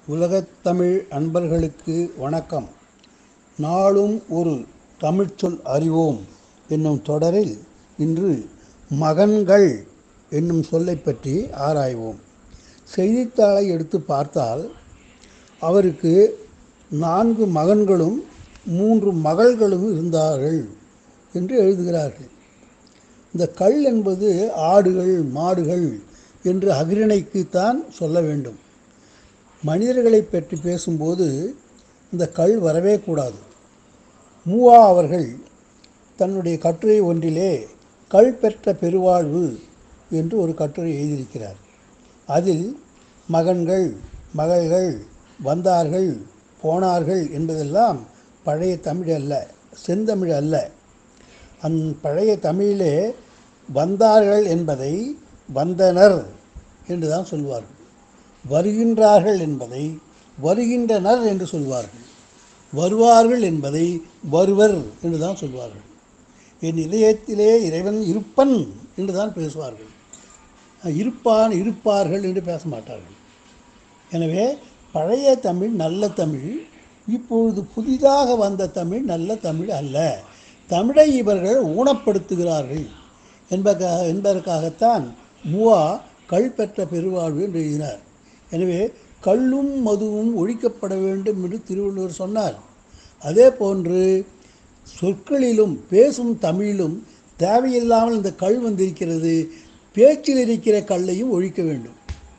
உலகத்தமிழ் அன்பர்களுக்கு வணக்கம் நாளும் ஒரு தமிழ்ச்சொல் அறிவோம் என்னும் தொடரில் இன்று மகன்கள் என்னும் சொல்லைப் பற்றி ஆராய்வோம் செய்தித்தாளை எடுத்து பார்த்தால் அவருக்கு நான்கு மகன்களும் மூன்று மகள்களும் இருந்தார்கள் என்று எழுதுகிறார்கள் இந்த கள் என்பது ஆடுகள் மாடுகள் என்று அகிரணைக்குத்தான் சொல்ல வேண்டும் மனிதர்களை பற்றி பேசும்போது இந்த கள் வரவே கூடாது மூவா அவர்கள் தன்னுடைய கட்டுரை ஒன்றிலே கள் பெற்ற பெருவாழ்வு என்று ஒரு கட்டுரை எழுதியிருக்கிறார் அதில் மகன்கள் மகள்கள் வந்தார்கள் போனார்கள் என்பதெல்லாம் பழைய தமிழ் அல்ல செந்தமிழ் அல்ல அந் பழைய தமிழிலே வந்தார்கள் என்பதை வந்தனர் என்று தான் சொல்வார்கள் வருகின்றார்கள் என்பதை வருகின்றனர் என்று சொல்வார்கள் வருவார்கள் என்பதை வருவர் என்று தான் சொல்வார்கள் என் இதயத்திலே இறைவன் இருப்பன் என்று தான் பேசுவார்கள் இருப்பான் இருப்பார்கள் என்று பேச மாட்டார்கள் எனவே பழைய தமிழ் நல்ல தமிழ் இப்பொழுது புதிதாக வந்த தமிழ் நல்ல தமிழ் அல்ல தமிழை இவர்கள் ஊனப்படுத்துகிறார்கள் என்பதற்காக என்பதற்காகத்தான் மூவா கள் பெற்ற பெருவாழ்வு என்று எழுதினார் எனவே கள்ளும் மதுவும் ஒழிக்கப்பட வேண்டும் என்று திருவள்ளுவர் சொன்னார் அதே போன்று சொற்களிலும் பேசும் தமிழிலும் தேவையில்லாமல் இந்த கள் வந்திருக்கிறது பேச்சில் இருக்கிற கல்லையும் ஒழிக்க வேண்டும்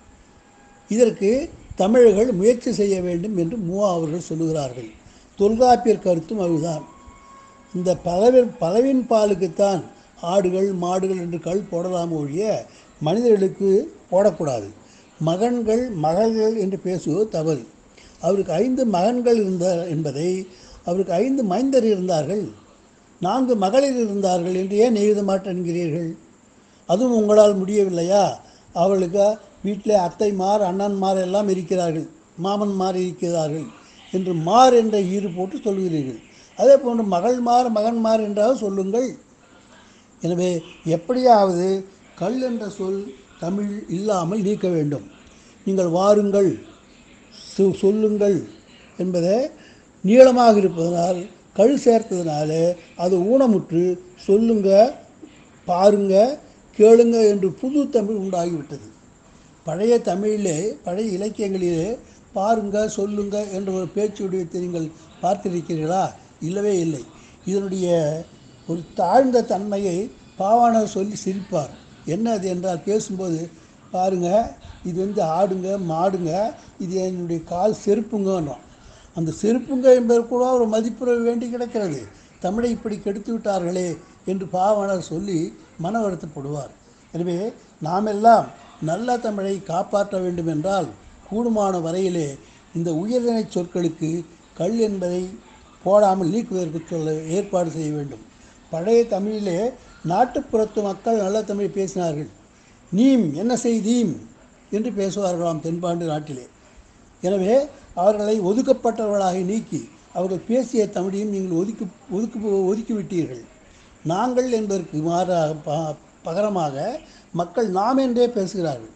இதற்கு தமிழர்கள் முயற்சி செய்ய வேண்டும் என்று மூவா அவர்கள் சொல்லுகிறார்கள் தொல்காப்பியர் கருத்தும் அதுதான் இந்த பலவின் பலவின் பாலுக்குத்தான் ஆடுகள் மாடுகள் என்று கல் போடலாம் ஒழிய மனிதர்களுக்கு போடக்கூடாது மகன்கள் மகள்கள் என்று பேசுவது தவறு அவருக்கு ஐந்து மகன்கள் இருந்தார் என்பதை அவருக்கு ஐந்து மைந்தர் இருந்தார்கள் நான்கு மகளிர் இருந்தார்கள் என்று ஏன் எழுத மாட்டேன்கிறீர்கள் அதுவும் உங்களால் முடியவில்லையா அவளுக்கு வீட்டில் அத்தைமார் அண்ணன்மார் எல்லாம் இருக்கிறார்கள் மாமன்மார் இருக்கிறார்கள் என்று மார் என்ற ஈறு போட்டு சொல்கிறீர்கள் அதே போன்று மகள்மார் மகன்மார் என்றாவது சொல்லுங்கள் எனவே எப்படியாவது கல் என்ற சொல் தமிழ் இல்லாமல் நீக்க வேண்டும் நீங்கள் வாருங்கள் சொ- சொல்லுங்கள் என்பதை நீளமாக இருப்பதனால் கல் சேர்த்ததுனால அது ஊனமுற்று சொல்லுங்க பாருங்க கேளுங்க என்று புது தமிழ் உண்டாகிவிட்டது பழைய தமிழிலே பழைய இலக்கியங்களிலே பாருங்க சொல்லுங்க என்ற ஒரு பேச்சு வடிவத்தை நீங்கள் பார்த்திருக்கிறீர்களா இல்லவே இல்லை இதனுடைய ஒரு தாழ்ந்த தன்மையை பாவாணர் சொல்லி சிரிப்பார் என்ன அது என்றால் பேசும்போது பாருங்க இது வந்து ஆடுங்க மாடுங்க இது என்னுடைய கால் செருப்புங்கன்றோம் அந்த செருப்புங்க என்பது கூட ஒரு மதிப்புற வேண்டி கிடக்கிறது தமிழை இப்படி கெடுத்து விட்டார்களே என்று பாவாணர் சொல்லி மன வருத்தப்படுவார் எனவே நாமெல்லாம் நல்ல தமிழை காப்பாற்ற வேண்டும் என்றால் கூடுமான வரையிலே இந்த உயர்நிலை சொற்களுக்கு கல் என்பதை போடாமல் நீக்குவதற்கு சொல்ல ஏற்பாடு செய்ய வேண்டும் பழைய தமிழிலே நாட்டுப்புறத்து மக்கள் நல்ல தமிழ் பேசினார்கள் நீம் என்ன செய்தீம் என்று பேசுவார்களாம் தென்பாண்டு நாட்டிலே எனவே அவர்களை ஒதுக்கப்பட்டவர்களாக நீக்கி அவர்கள் பேசிய தமிழையும் நீங்கள் ஒதுக்கி ஒதுக்கி ஒதுக்கிவிட்டீர்கள் நாங்கள் என்பதற்கு மாறாக ப- பகரமாக மக்கள் நாம் என்றே பேசுகிறார்கள்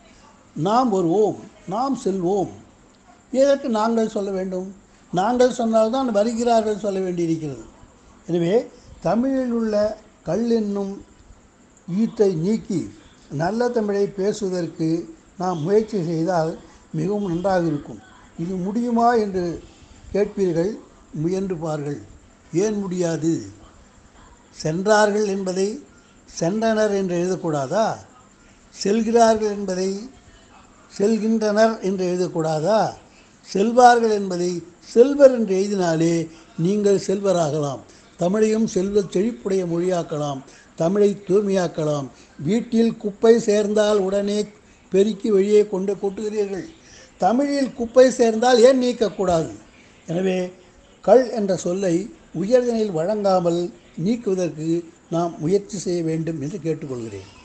நாம் வருவோம் நாம் செல்வோம் எதற்கு நாங்கள் சொல்ல வேண்டும் நாங்கள் சொன்னால்தான் வருகிறார்கள் சொல்ல வேண்டியிருக்கிறது எனவே தமிழில் உள்ள கல் என்னும் ஈட்டை நீக்கி நல்ல தமிழை பேசுவதற்கு நாம் முயற்சி செய்தால் மிகவும் நன்றாக இருக்கும் இது முடியுமா என்று கேட்பீர்கள் முயன்று பார்கள் ஏன் முடியாது சென்றார்கள் என்பதை சென்றனர் என்று எழுதக்கூடாதா செல்கிறார்கள் என்பதை செல்கின்றனர் என்று எழுதக்கூடாதா செல்வார்கள் என்பதை செல்வர் என்று எழுதினாலே நீங்கள் செல்வராகலாம் தமிழையும் செல்வ செழிப்புடைய மொழியாக்கலாம் தமிழை தூய்மையாக்கலாம் வீட்டில் குப்பை சேர்ந்தால் உடனே பெருக்கி வெளியே கொண்டு கொட்டுகிறீர்கள் தமிழில் குப்பை சேர்ந்தால் ஏன் நீக்கக்கூடாது எனவே கள் என்ற சொல்லை உயர்தனில் வழங்காமல் நீக்குவதற்கு நாம் முயற்சி செய்ய வேண்டும் என்று கேட்டுக்கொள்கிறேன்